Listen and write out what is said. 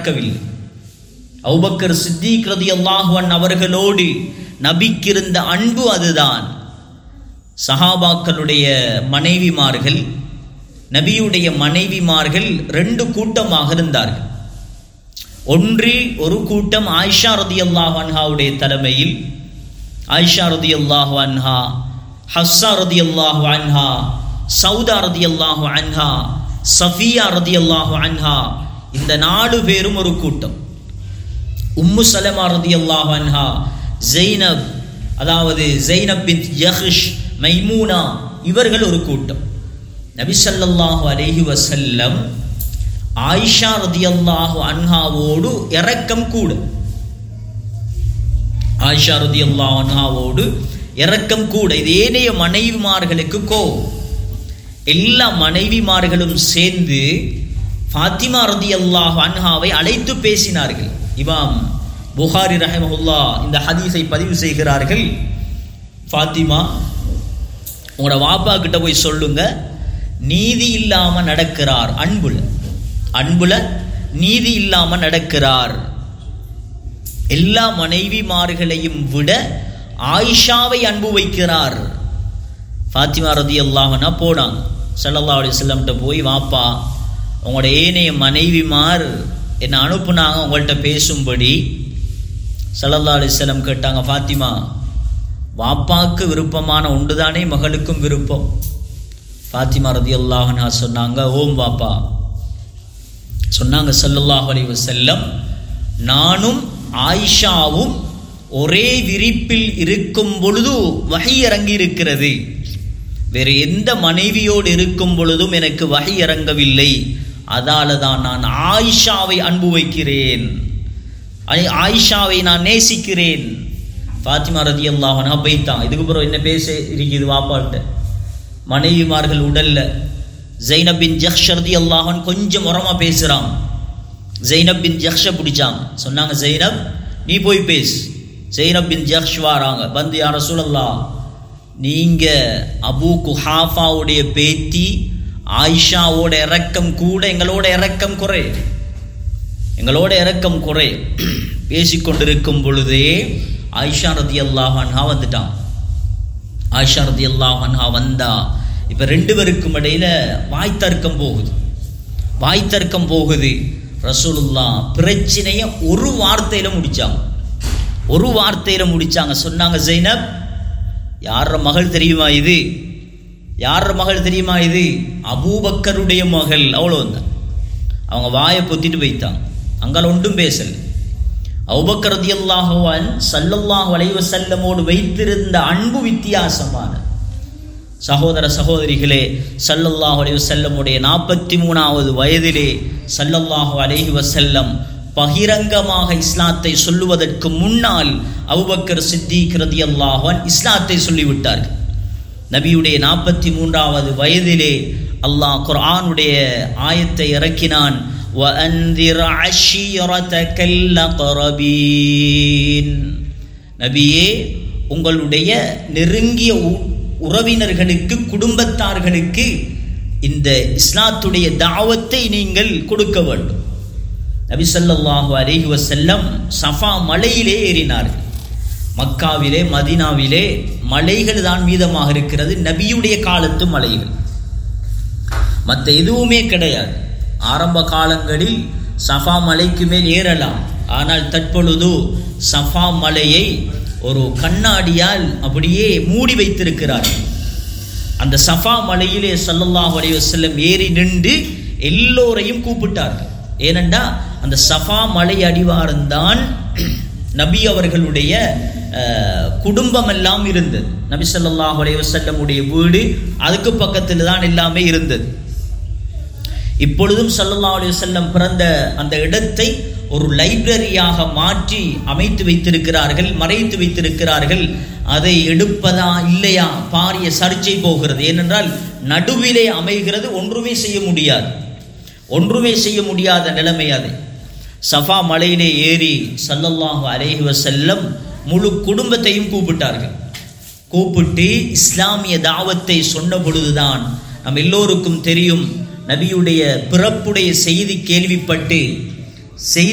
மறக்கவில்லை அவுபக்கர் சித்திக் ரலியல்லாஹு அன்ஹு அவர்களோடு நபிக்கு இருந்த அன்பு அதுதான் சஹாபாக்களுடைய மனைவிமார்கள் நபியுடைய மனைவிமார்கள் ரெண்டு கூட்டமாக இருந்தார்கள் ஒன்று ஒரு கூட்டம் ஆயிஷா ரதியல்லாஹு அன்ஹாவுடைய தலைமையில் ஆயிஷா ரதியல்லாஹு அன்ஹா ஹஸ்ஸா ரதியல்லாஹு அன்ஹா சவுதா ரதியல்லாஹு அன்ஹா சஃபியா ரதியல்லாஹு அன்ஹா இந்த நாலு பேரும் ஒரு கூட்டம் உம்மு சலமா ரதியல்லாஹு அன்ஹா ஜெய்னப் அதாவது ஜெய்னப் பின் யஹ்ஷ் மைமூனா இவர்கள் ஒரு கூட்டம் நபி ஸல்லல்லாஹு அலைஹி வஸல்லம் ஆயிஷா ரதியல்லாஹு அன்ஹாவோடு இரக்கம் கூட ஆயிஷா ரதியல்லாஹு அன்ஹாவோடு இரக்கம் கூட இது ஏனைய மனைவிமார்களுக்கு கோவம் எல்லா மனைவிமார்களும் சேர்ந்து ஃபாத்திமா ரதியல்லாஹு அன்ஹாவை அழைத்து பேசினார்கள் இமாம் புகாரி ரஹமஹுல்லா இந்த ஹதீஸை பதிவு செய்கிறார்கள் ஃபாத்திமா உங்களோட வாப்பா கிட்ட போய் சொல்லுங்க நீதி இல்லாம நடக்கிறார் அன்புல அன்புல நீதி இல்லாம நடக்கிறார் எல்லா மனைவிமார்களையும் விட ஆயிஷாவை அன்பு வைக்கிறார் ஃபாத்திமா ரதி அல்லாஹனா போனாங்க சல்லல்லா அலி சொல்லம்கிட்ட போய் வாப்பா உங்களோட ஏனைய மனைவிமார் என்னை அனுப்புனாங்க உங்கள்கிட்ட பேசும்படி சல்லல்லா அலிஸ்லம் கேட்டாங்க ஃபாத்திமா வாப்பாக்கு விருப்பமான ஒன்றுதானே மகளுக்கும் விருப்பம் ஃபாத்திமா ரதி அல்லாஹனா சொன்னாங்க ஓம் வாப்பா சொன்னாங்க சல்லல்லாஹ் அலி வசல்லம் நானும் ஆயிஷாவும் ஒரே விரிப்பில் இருக்கும் பொழுது வகை இறங்கி இருக்கிறது வேறு எந்த மனைவியோடு இருக்கும் பொழுதும் எனக்கு வகை இறங்கவில்லை அதால தான் நான் ஆயிஷாவை அன்பு வைக்கிறேன் ஆயிஷாவை நான் நேசிக்கிறேன் ஃபாத்திமா ரதி அல்லாஹனா பைத்தான் இதுக்கு பிறகு என்ன பேச இருக்குது வாப்பாட்ட மனைவிமார்கள் உடல்ல ஜைனப் பின் ஜஹ்ஷ் ரதி அல்லாஹன் கொஞ்சம் உரமா பேசுறான் ஜைனப் பின் ஜஹ்ஷ பிடிச்சாங்க சொன்னாங்க ஜைனப் நீ போய் பேசு ஜைனப் பின் ஜஹ்ஷ் வாராங்க வந்து யார சூழல்லா நீங்க அபு குஹாஃபாவுடைய பேத்தி ஆயிஷாவோட இறக்கம் கூட எங்களோட இறக்கம் குறை எங்களோட இறக்கம் குறை பேசிக்கொண்டிருக்கும் பொழுதே ஆயிஷா ரதி அல்லாஹன்ஹா வந்துட்டான் ஆயிஷா ரதி அல்லாஹன்ஹா வந்தா இப்போ ரெண்டு பேருக்கும் இடையில வாய் தர்க்கம் போகுது வாய் தர்க்கம் போகுது ரசூலுல்லா பிரச்சனையை ஒரு வார்த்தையில முடிச்சாங்க ஒரு வார்த்தையில முடிச்சாங்க சொன்னாங்க ஜெய்னப் யார மகள் தெரியுமா இது யார மகள் தெரியுமா இது அபூபக்கருடைய மகள் அவ்வளோ தான் அவங்க வாயை பொத்திட்டு போய்த்தாங்க அங்கால ஒன்றும் பேசல அவுபக்கரதி அல்லாஹுவான் சல்லல்லாஹு அலைவ செல்லமோடு வைத்திருந்த அன்பு வித்தியாசமான சகோதர சகோதரிகளே சல்லல்லாஹு அலைஹி வஸல்லமுடைய நாற்பத்தி மூணாவது வயதிலே சல்லல்லாஹு அலைஹி வஸல்லம் பகிரங்கமாக இஸ்லாத்தை சொல்லுவதற்கு முன்னால் அபுபக்கர் சித்திக் ரதியல்லாஹுவன் இஸ்லாத்தை சொல்லிவிட்டார்கள் நபியுடைய நாற்பத்தி மூன்றாவது வயதிலே அல்லாஹ் குர்ஆனுடைய ஆயத்தை இறக்கினான் وَأَنذِرْ عَشِيرَتَكَ الْأَقْرَبِينَ நபியே உங்களுடைய நெருங்கிய உறவினர்களுக்கு குடும்பத்தார்களுக்கு இந்த இஸ்லாத்துடைய தாவத்தை நீங்கள் கொடுக்க வேண்டும் நபி ஸல்லல்லாஹு அலைஹி வஸல்லம் சஃபா மலையிலே ஏறினார்கள் மக்காவிலே மதினாவிலே மலைகள் தான் மீதமாக இருக்கிறது நபியுடைய காலத்து மலைகள் மற்ற எதுவுமே கிடையாது ஆரம்ப காலங்களில் சஃபா மலைக்கு மேல் ஏறலாம் ஆனால் தற்பொழுது சஃபா மலையை ஒரு கண்ணாடியால் அப்படியே மூடி வைத்திருக்கிறார்கள் அந்த சஃபா மலையிலே சல்லல்லாஹு அலைஹி வஸல்லம் ஏறி நின்று எல்லோரையும் கூப்பிட்டார்கள் ஏனென்றா அந்த சஃபா மலை அடிவாரம்தான் நபி அவர்களுடைய குடும்பம் எல்லாம் இருந்தது நபி ஸல்லல்லாஹு அலைஹி வஸல்லமுடைய வீடு அதுக்கு பக்கத்தில் தான் எல்லாமே இருந்தது இப்பொழுதும் ஸல்லல்லாஹு அலைஹி வஸல்லம் பிறந்த அந்த இடத்தை ஒரு லைப்ரரியாக மாற்றி அமைத்து வைத்திருக்கிறார்கள் மறைத்து வைத்திருக்கிறார்கள் அதை எடுப்பதா இல்லையா பாரிய சர்ச்சை போகிறது ஏனென்றால் நடுவிலே அமைகிறது ஒன்றுமே செய்ய முடியாது ஒன்றுமே செய்ய முடியாத நிலைமை அது சஃபா மலையிலே ஏறி சல்லல்லாஹு அலைஹி வஸல்லம் முழு குடும்பத்தையும் கூப்பிட்டார்கள் கூப்பிட்டு இஸ்லாமிய தாவத்தை சொன்ன பொழுதுதான் நம் எல்லோருக்கும் தெரியும் நபியுடைய பிறப்புடைய செய்தி கேள்விப்பட்டு செய்தி